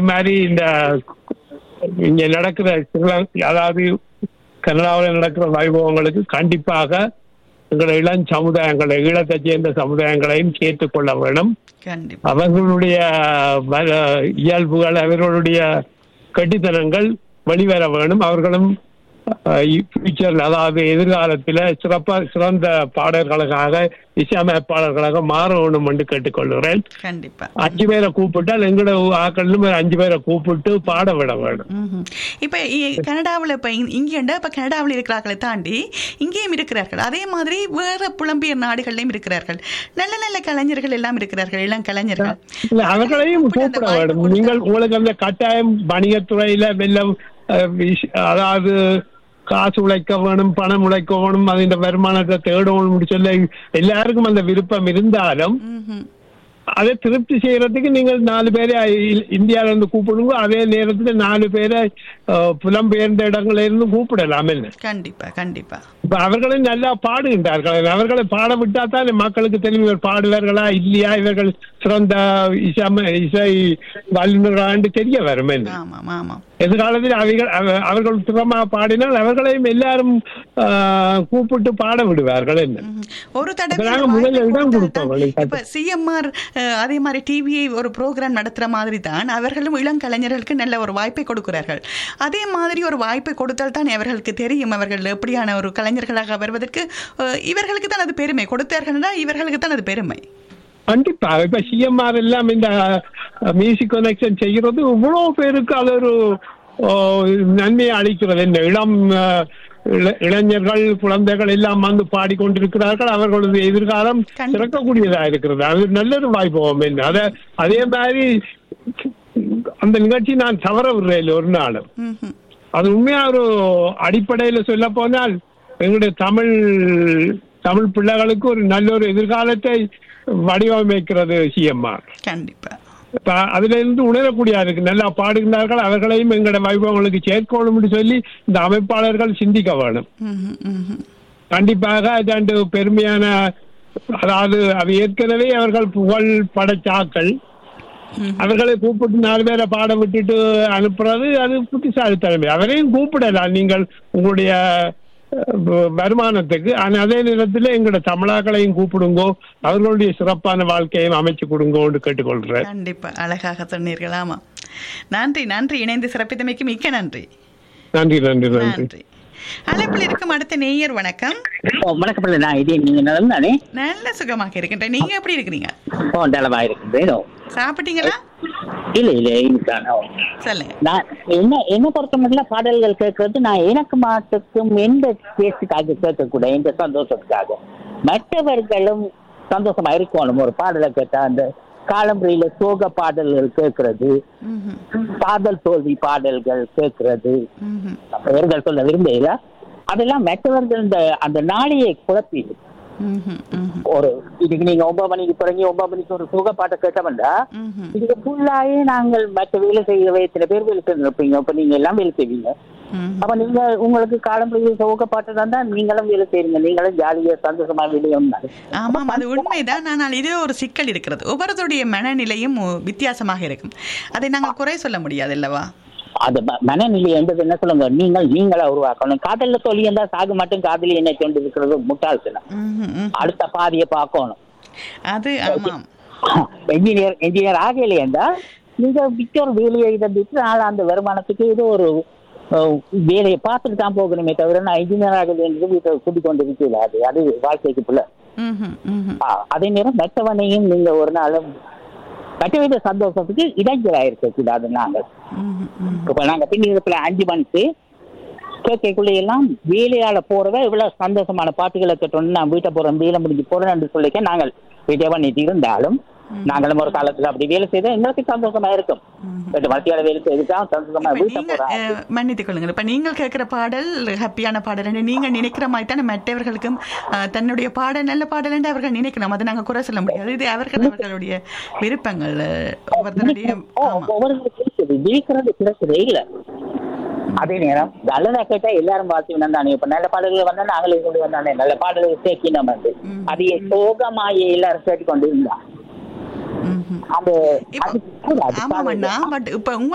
மாதிரி இந்த இங்க நடக்கிற ஸ்ரீலங்கா அதாவது கனடாவில் நடக்கிற வைபவங்களுக்கு கண்டிப்பாக எங்களை இளம் சமுதாயங்களை ஈழத்தை சேர்ந்த சமுதாயங்களையும் சேர்த்துக்கொள்ள வேணும் கண்டிப்பா அவர்களுடைய வ- இயல்புகள் அவர்களுடைய கட்டித்தனங்கள் வெளிவர வேணும் அவர்களும் ஃபியூச்சர் அதாவது எதிர்காலத்தில் சிறப்பா சிறந்த பாடல்களுக்காக இசையமைப்பாளர்களாக மாற வேணும் என்று கேட்டுக்கொள்கிறேன் கண்டிப்பா அஞ்சு பேரை கூப்பிட்டால் எங்களோட ஆக்களிலும் ஒரு அஞ்சு பேரை கூப்பிட்டு பாட விட வேணும் ம்ஹும். இப்ப இ- கனடாவுல இப்ப இங்க- இங்கேண்டா இப்ப கனடாவில் இருக்கிறார்களை தாண்டி இங்கேயும் இருக்கிறார்கள் அதே மாதிரி வேற புலம்பெயர் நாடுகளிலும் இருக்கிறார்கள் நல்ல நல்ல கலைஞர்கள் எல்லாம் இருக்கிறார்கள் இளம் கலைஞர்கள் இல்ல, அவர்களையும் கூப்பிட்டு அந்த கூப்பிட வாய்ப்பு வேண்டும் கொடுத்தா- நீங்கள் உங்களுக்கு அந்த கட்டாயம் வணிகத்துறையில வெள்ளம் அஹ், விஷ- அதாவது காசு உழைக்க வேணும் பணம் உழைக்க வேணும் அதிന്റെ வருமானத்தை தேடணும் சொல்ல எல்லாருக்கும் அந்த விருப்பம் இருந்தாலும் ம்ஹும். அதை திருப்தி செய்யறதுக்கு நீங்கள் நாலு பேரை இ- இந்தியால இருந்து கூப்பிடுங்க அதே நேரத்துல நாலு பேரை அஹ், புலம்பெயர்ந்த இடங்கள்ல இருந்து கூப்பிடலாம் என்ன கண்டிப்பா கண்டிப்பா இப்ப அவர்களும் நல்லா பாடுகின்றார்கள் அவர்களை பாட விட்டா தான் மக்களுக்கு தெரியும் இவர் பாடுவார்களா இல்லையா இவர்கள் சிறந்த இசை இசை வல்லுநராண்டு தெரிய வரும் என்ன ஆமாம் ஆமாம் எதிர்காலத்தில் அவைகள் அவ- அவர்கள் திறமா பாடினால் அவர்களையும் எல்லாரும் ஆஹ், கூப்பிட்டு பாட விடுவார்கள் என்ன ம்ஹும். ஒரு தடவை இப்ப நாங்க வாய்ப்பு முதல்ல இடம் கொடுத்தால் கொடுப்போம் தான் அவளுக்கு. இப்ப சிஎம்ஆர் அதே மாதிரி டிவியை ஒரு ப்ரோக்ராம் நடத்துற மாதிரி தான் அவர்களும் இளம் கலைஞர்களுக்கு நல்ல ஒரு வாய்ப்பை கொடுக்கிறார்கள் அதே மாதிரி ஒரு வாய்ப்பை கொடுத்தால் தான் அவர்களுக்கு தெரியும் அவர்கள் எப்படியான ஒரு கலைஞர்களாக வருவதற்கு அஹ், இவர்களுக்கு தான் அது பெருமை கொடுத்தார்கள்னா இவர்களுக்கு தான் அது பெருமை கண்டிப்பா இப்ப சிஎம்ஆர் எல்லாம் இந்த மியூசிக் கனெக்ஷன் செய்கிறது இவ்வளவு பேருக்கு அது ஒரு ஓ, நன்மையை அளிக்கிறது என்ன இளம் அஹ், இள- இளைஞர்கள் குழந்தைகள் எல்லாம் வந்து பாடிக்கொண்டிருக்கிறார்கள் அவர்களது எதிர்காலம் கண்டிப்பா. சிறக்கக்கூடியதா இருக்கிறது அது நல்லொரு வாய்ப்பு என்ன அத அதே மாதிரி அந்த நிகழ்ச்சி நான் தவற விடுறேன் ஒரு நாளும் ம்ஹும். அது உண்மையா ஒரு அடிப்படையில சொல்ல போனால் எங்களுடைய தமிழ் தமிழ் பிள்ளைகளுக்கு ஒரு நல்ல ஒரு எதிர்காலத்தை வடிவமைக்கிறது சிஎம்ஆர் கண்டிப்பா இப்ப அதுல இருந்து உணரக்கூடிய இருக்கு நல்லா பாடுகிறார்கள் அவர்களையும் எங்களோட வைபவங்களுக்கு சேர்க்கணும்னு சொல்லி இந்த அமைப்பாளர்கள் சிந்திக்க வேணும் ம்ஹும், ம்ஹும். கண்டிப்பாக அதாண்டு பெருமையான அதாவது அது ஏற்கனவே அவர்கள் புகழ் படைச்சாக்கள் அவர்களை கூப்பிட்டு நாலு பேரை பாட விட்டுட்டு அனுப்புறது அது புத்திசாலித்தனமே அவரையும் கூப்பிடலாம் நீங்கள் உங்களுடைய அஹ், வ- வருமானத்துக்கு ஆனா அதே நேரத்தில் எங்களோட தமிழாக்களையும் கூப்பிடுங்கோ அவர்களுடைய சிறப்பான வாழ்க்கையும் அமைச்சு கொடுங்கோன்னு கேட்டுக்கொள்றேன் கண்டிப்பா அழகாக சொன்னீர்கள் ஆமாம் நன்றி நன்றி இணைந்து சிறப்பித்தமைக்கு மிக்க நன்றி நன்றி நன்றி நன்றி நன்றி அழைப்பில் இருக்கும் அடுத்த நேயர் வணக்கம் ஓ வணக்கம் பிரதர். நான் இதே நீங்க நலம் தானே நல்ல சுகமாக இருக்கின்றேன் நீங்க எப்படி இருக்கிறீங்க ஓ நலமா இருக்குது சாப்பிட்டீங்களா இல்ல இல்ல இதுதானே சொல்லுங்க நான் என்ன என்ன பொறுத்த மட்டும் பாடல்கள் கேட்கறது நான் எனக்கு மாட்டுக்கும் எந்த பேசுக்காக கேட்கக்கூட எந்த சந்தோஷத்துக்காக மற்றவர்களும் சந்தோஷமா இருக்கணும் ஒரு பாடலை கேட்டா அந்த காலம்புரையில சோக பாடல்கள் கேட்கறது ம்ஹும், காதல் தோல்வி பாடல்கள் கேட்கறது ம்ஹும், பெயர்கள் சொல்ல விரும்பல அதெல்லாம் மற்றவர்கள் இந்த அந்த நாளையை குழப்பி ம்ஹும், ம்ஹும், ஒரு இதுக்கு நீங்க ஒன்பது மணிக்கு தொடங்கி ஒன்பது மணிக்கு ஒரு சுக பாட்டை கேட்டோம்டா ம்ஹும், இதுக்கு ஃபுல்லாயே நாங்கள் மற்ற வேலை செய்யவே இத்தனை பேர் வேலை செஞ்சிருப்பீங்க அப்ப நீங்க எல்லாம் வேலை செய்வீங்க ம்ஹும். அப்ப நீங்க உங்களுக்கு காலம்பரிய சோக பாட்டு தான் நீங்களும் வேலை செய்றீங்க நீங்களும் ஜாலியா சந்தோஷமா வெளியும் ஆமாம் அது உண்மைதான் ஆனால் இதே ஒரு சிக்கல் இருக்கிறது ஒவ்வொருத்தருடைய மனநிலையும் ஒ- வித்தியாசமாக இருக்கும் அதை நாங்கள் குறை சொல்ல முடியாது அல்லவா அது ம- மனநிலை என்பது என்ன சொல்லுங்க நீங்கள் நீங்களா உருவாக்கணும் காதல்ல சொல்லி இருந்தா சாகு மட்டும் காதலி என்ன கொண்டு இருக்கிறது முட்டாள்தனம் ம்ஹும், ம்ஹும். அடுத்த பாதியை பார்க்கணும் அது ஆமாம் என்ஜினியர் என்ஜினியர் ஆகலையே என்றால் நீங்க விற்ற ஒரு வேலையை இதை விற்று நாள் அந்த வருமானத்துக்கு ஏதோ ஒரு அஹ், வேலையை பார்த்துட்டு தான் போகணுமே தவிர நான் இன்ஜினியர் ஆக வேண்டியது வீட்டை கூட்டிக் கொண்டு இருக்கல அது அது வாழ்க்கைக்கு புள்ள ம்ஹும், ம்ஹும். ஆ, அதே நேரம் மற்றவனையும் நீங்க ஒரு நாளும் மற்ற வீட்டு சந்தோஷத்துக்கு இடைஞ்சலாக இருக்கக்கூடாது நாங்கள் ம்ஹும், ம்ஹும். இப்ப நாங்க பின்னிடத்துல அஞ்சு மணிக்கு கேட்கக்குள்ள எல்லாம் வேலையால போறவ இவ்வளவு சந்தோஷமான பாட்டுகளை கேட்டோம்னு நான் வீட்டை போறேன் வேலை முடிஞ்சு போறேன் என்று சொல்லிக்க நாங்கள் வீட்டை பண்ணிட்டு இருந்தாலும் நாங்களும் ஒரு காலத்துல அப்படி வேலை செய்தா எங்களுக்கு சந்தோஷமா இருக்கும் எட்டு மத்தியால வேலை செய்துட்டா சந்தோஷமா இப்ப வீட்டை நீங்கள் போறோம் அஹ், மன்னித்துக் கொள்ளுங்கள் இப்ப நீங்கள் கேட்கிற பாடல் ஹாப்பியான பாடல் என்று நீங்கள் நினைக்கிற மாதிரி தானே மற்றவர்களுக்கும் அஹ், தன்னுடைய பாடல் நல்ல பாடல் என்று அவர்கள் நினைக்கணும் அதை நாங்கள் குறை சொல்ல முடியாது இது அவர்கள் அவர்களுடைய விருப்பங்கள் அஹ், ஒவ்வொருத்தருடைய ஓ, ஆமா ஒவ்வொருவருக்கு இருக்குது ஜெயிக்கிறது கிடைச்சது இல்ல அதே நேரம் நல்லதா கேட்டா எல்லாரும் வாழ்த்து வந்தானே இப்ப நல்ல பாடல்கள் வந்தா நாங்களே கொண்டு வந்தானே நல்ல பாடல்கள் சேர்க்கினோம் வந்து ம். அது சோகமாயே எல்லாரும் கேட்டுக்கொண்டு இருந்தா ம்ஹும். அந்த இப்போ அது கூடாது ஆமாம் அண்ணா பட் இப்ப உங்க